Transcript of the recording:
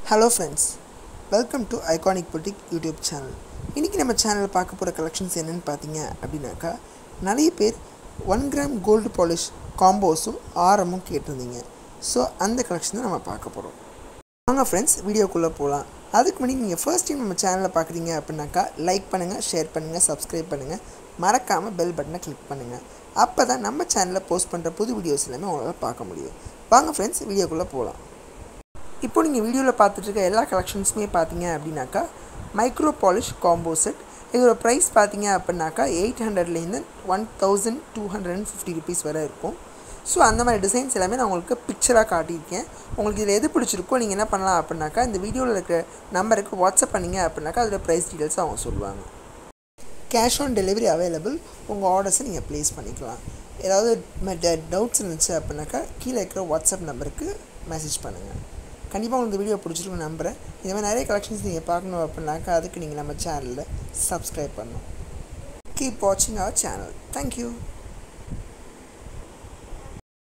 hello friends welcome to Iconic Boutique YouTube channel இன்றைக்கி நம்ம சேனலில் பார்க்க போகிற கலெக்ஷன்ஸ் என்னென்னு பார்த்தீங்க அப்படின்னாக்கா நிறைய பேர் ஒன் கிராம் கோல்டு பாலிஷ் காம்போஸும் ஆரமும் கேட்டிருந்தீங்க ஸோ அந்த கலெக்ஷன் தான் நம்ம பார்க்க போகிறோம் வாங்க ஃப்ரெண்ட்ஸ் வீடியோக்குள்ளே போகலாம் அதுக்கு முன்னாடி நீங்கள் ஃபர்ஸ்ட் டைம் நம்ம சேனலில் பார்க்குறீங்க அப்படின்னாக்கா லைக் பண்ணுங்கள் ஷேர் பண்ணுங்கள் சப்ஸ்கிரைப் பண்ணுங்கள் மறக்காமல் பெல் பட்டனை கிளிக் பண்ணுங்கள் அப்போ தான் நம்ம சேனலில் போஸ்ட் பண்ணுற புது வீடியோஸ் எல்லாமே உங்களால் பார்க்க முடியும் வாங்க ஃப்ரெண்ட்ஸ் வீடியோக்குள்ளே போகலாம் இப்போ நீங்கள் வீடியோவில் பார்த்துட்டு இருக்க எல்லா கலெக்ஷன்ஸுமே பார்த்தீங்க அப்படின்னாக்கா மைக்ரோ பாலிஷ் காம்போ செட் இதோட ப்ரைஸ் பார்த்தீங்க அப்படின்னாக்கா எயிட் ஹண்ட்ரட்லேருந்து one thousand two hundred and fifty rupees வரை இருக்கும் ஸோ அந்த மாதிரி டிசைன்ஸ் எல்லாமே நான் உங்களுக்கு பிக்சராக காட்டியிருக்கேன் உங்களுக்கு இதில் எது பிடிச்சிருக்கோ நீங்கள் என்ன பண்ணலாம் அப்படின்னாக்கா இந்த வீடியோவில் இருக்கிற நம்பருக்கு வாட்ஸ்அப் பண்ணிங்க அப்படின்னாக்கா அதோட ப்ரைஸ் டீட்டெயில்ஸ் அவங்க சொல்லுவாங்க கேஷ் ஆன் டெலிவரி அவைலபிள் உங்கள் ஆர்டர்ஸை நீங்கள் ப்ளேஸ் பண்ணிக்கலாம் ஏதாவது டவுட்ஸ் இருந்துச்சு அப்படின்னாக்கா கீழே இருக்கிற வாட்ஸ்அப் நம்பருக்கு மெசேஜ் பண்ணுங்கள் கண்டிப்பாக உங்களுக்கு இந்த வீடியோ பிடிச்சிருக்கும் நம்புகிறேன் இந்த மாதிரி நிறைய கலெக்ஷன்ஸ் நீங்கள் பார்க்கணும் அப்படின்னாக்கா அதுக்கு நீங்கள் நம்ம சேனலில் சப்ஸ்கிரைப் பண்ணணும் கீப் வாட்சிங் அவர் சேனல் தேங்க்யூ